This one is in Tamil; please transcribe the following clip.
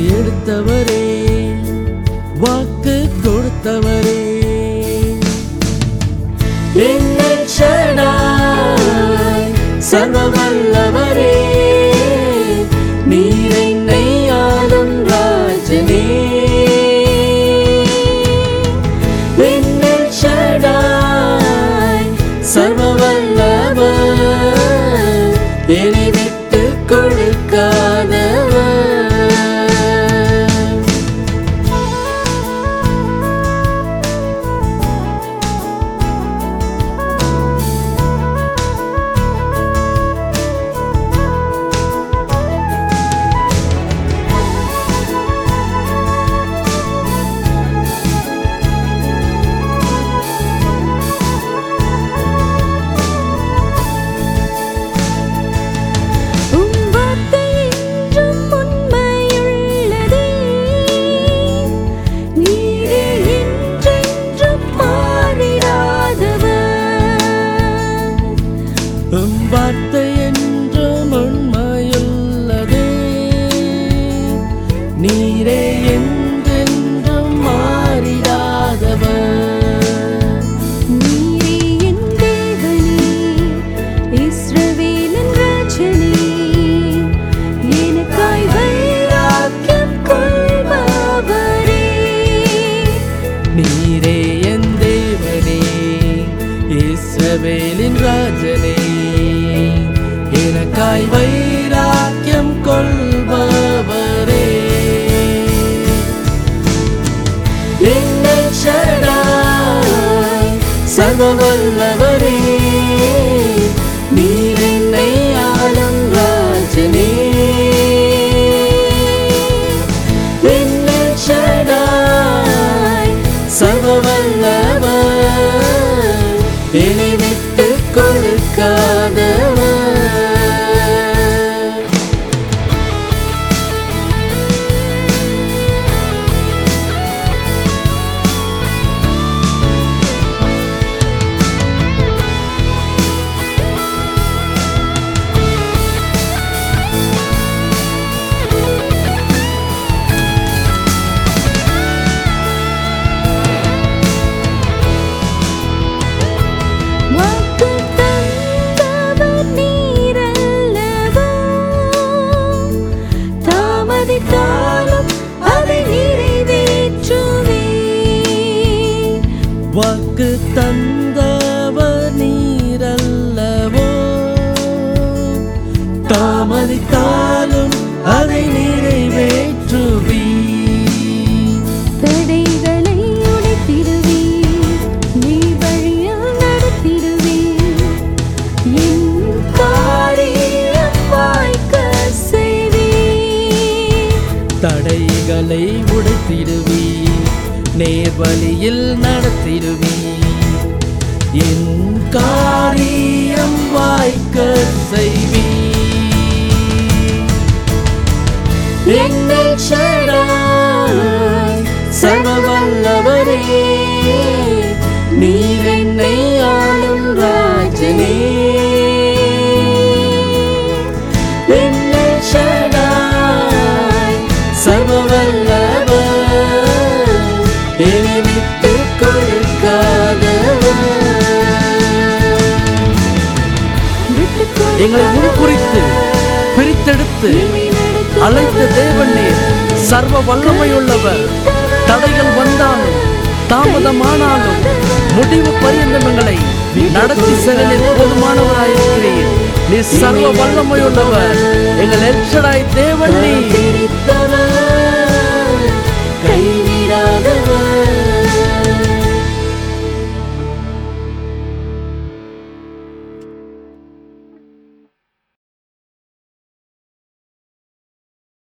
எடுத்தவரே வாக்கு கொடுத்தவரே என்னை சர்வ வல்லவரே நீர் என்னை ஆளும் ராஜனே என்னில் ஷடாய் சர்வ வல்லவர் என்னை விட்டு கொடுக்காதவர் உம் வார்த்தை என்றும் உண்மையுள்ளதே நீரே என்றென்றும் மாறிடாதவர் உம் வார்த்தை என்றும் உண்மையுள்ளதே நீரே என்றென்றும் மாறிடாதவர் நீரே என் தேவனே இஸ்ரவேலின் ராஜனே எனக்காய் வைராக்கியம் கொள்பவரே நீரே என் தேவனே இஸ்ரவேலின் ராஜனே எனக்காய் வைராக்கியம் கொள்பவரே என்னை ஷடாய் சர்வ வல்லவரே நீர் என்னை ஆளும் ராஜனே என்னை ஷடாய் சர்வ வல்லவர் என்னை விட்டு கொடுக்காதவர் வாக்கு தந்தவர் நீரல்லவோ தாமதித்தாலும் அதை நிறைவேற்றுவே வாக்கு தந்தவர் நீரல்லவோ தாமதித்தாலும் அதை நிறைவேற்றுவீ தடைகளை உடைத்திடுவே நீ வழியில் நடத்திடுவே என் காரியம் வாய்க்க செய்வே தடைகளை உடைத்திடுவீ நேர்வழியில் நடத்திடுவீ என் காரியம் வாய்க்க செய்வீ என்னை ஷடாய் சர்வ வல்லவரே நீர் என்னை ஆளும் ராஜனே என்னை ஷடாய் சர்வ வல்லவர் என்னை விட்டு கொடுக்காதவர் எங்களை முன்குறித்து பிரித்தெடுத்து அழைத்த தேவன் நீர் சர்வ வல்லமையுள்ளவர் தடைகள் வந்தாலும் தாமதமானாலும் முடிவு பரியந்தம் எங்களை நடத்தி செல்லில் போதுமானவராயிருக்கிறீர் நீ சர்வ வல்லமையுள்ளவர் எங்கள் எல்ஷடாய் தேவன் நீர்